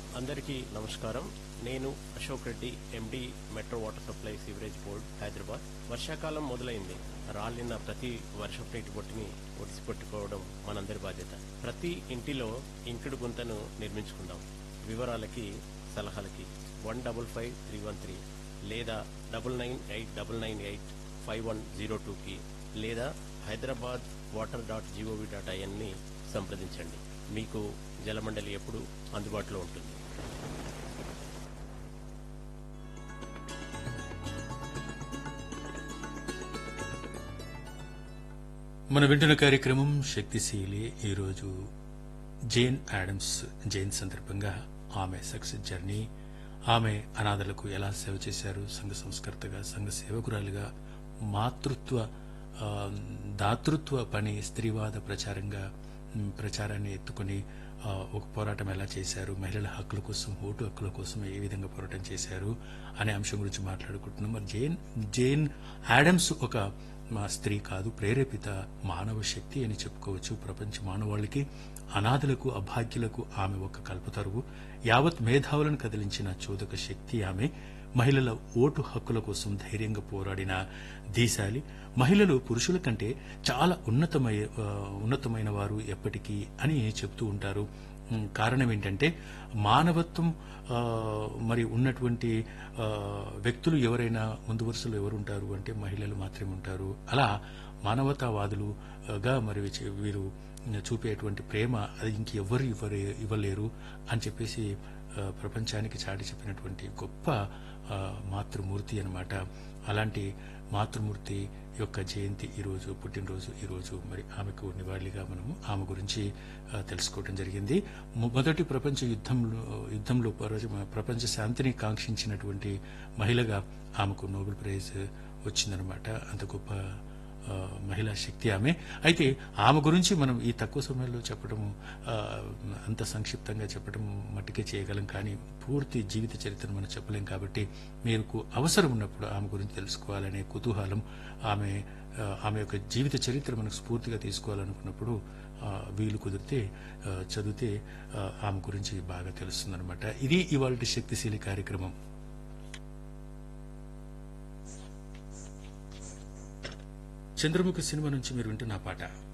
అందరికీ నమస్కారం నేను Ashok Reddy MD metro water supply sewerage board Hyderabad వర్షాకాలం మొదలైంది రాలిన ప్రతి వర్షపు నీటి బొట్టుని ఒడిసి పట్టుకోవడం మనందరి బాధ్యత ప్రతి ఇంటిలో ఇంకుడు గుంతను నిర్మించుకుందాం వివరాలకి సలహాలకి one double five three one three లేదా double nine eight double nine eight five one zero టూకి లేదా Hyderabad water dot G O V dot ఐఎన్ని సంప్రదించండి మీకు జలమండలి ఎప్పుడు అందుబాటులో ఉంటుంది మన వింటున్న కార్యక్రమం శక్తిశీలి ఈరోజు జేన్ యాడమ్స్ జైన్ సందర్భంగా ఆమె సక్సెస్ జర్నీ ఆమె అనాథలకు ఎలా సేవ చేశారు సంఘ సంస్కర్తగా సంఘ సేవకురాలుగా మాతృత్వ ఆ, దాతృత్వ పని స్త్రీవాద ప్రచారంగా మ్, ప్రచారాన్ని ఎత్తుకుని ఆ, ఒక పోరాటం ఎలా చేశారు మహిళల హక్కుల కోసం ఓటు హక్కుల కోసం ఏ విధంగా పోరాటం చేశారు అనే అంశం గురించి మాట్లాడుకుంటున్నాం మరి జైన్ జైన్ యాడమ్స్ ఒక మా స్త్రీ కాదు ప్రేరేపిత మానవ శక్తి అని చెప్పుకోవచ్చు ప్రపంచ మానవాళికి అనాథలకు అభాగ్యులకు ఆమె ఒక కల్పతరువు యావత్ మేధావులను కదిలించిన చోదక శక్తి ఆమె మహిళల ఓటు హక్కుల కోసం ధైర్యంగా పోరాడిన దీశాలి మహిళలు పురుషుల కంటే చాలా ఉన్నతమై ఆ, ఉన్నతమైన వారు ఎప్పటికీ అని చెప్తూ ఉంటారు ఉమ్, కారణం ఏంటంటే మానవత్వం ఆ, మరి ఉన్నటువంటి ఆ, వ్యక్తులు ఎవరైనా ముందు వరుసలో ఎవరుంటారు అంటే మహిళలు మాత్రమే ఉంటారు అలా మానవతావాదులుగా మరి చే- వీరు చూపేటువంటి ప్రేమ అది ఇంకెవ్వరు ఇవ్వరే ఇవ్వలేరు అని చెప్పేసి ఆ, ప్రపంచానికి చాటి చెప్పినటువంటి గొప్ప ఆ, మాతృమూర్తి అన్నమాట అలాంటి మాతృమూర్తి యొక్క జయంతి ఈరోజు పుట్టినరోజు ఈరోజు మరి ఆమెకు నివాళిగా మనము ఆమె గురించి ఆ, తెలుసుకోవడం జరిగింది మొ- మొదటి ప్రపంచ యుద్ధంలో యుద్ధంలో పరజ- ప్రపంచ శాంతిని కాంక్షించినటువంటి మహిళగా ఆమెకు నోబెల్ ప్రైజ్ వచ్చిందనమాట అంత గొప్ప ఆ, మహిళా శక్తి ఆమె అయితే ఆమె గురించి మనం ఈ తక్కువ సమయంలో చెప్పడం ఆ, అంత సంక్షిప్తంగా చెప్పడం మట్టుకే చేయగలం కానీ పూర్తి జీవిత చరిత్రను మనం చెప్పలేం కాబట్టి మీకు అవసరం ఉన్నప్పుడు ఆమె గురించి తెలుసుకోవాలనే కుతూహలం ఆమె ఆ, ఆమె యొక్క జీవిత చరిత్ర మనకు స్ఫూర్తిగా తీసుకోవాలనుకున్నప్పుడు ఆ, వీలు కుదిరితే ఆ, చదివితే ఆ, ఆమె గురించి బాగా తెలుస్తుందన్నమాట ఇది ఇవాళ శక్తిశీలి కార్యక్రమం చంద్రముఖి సినిమా నుంచి మీరు వింటున్న పాట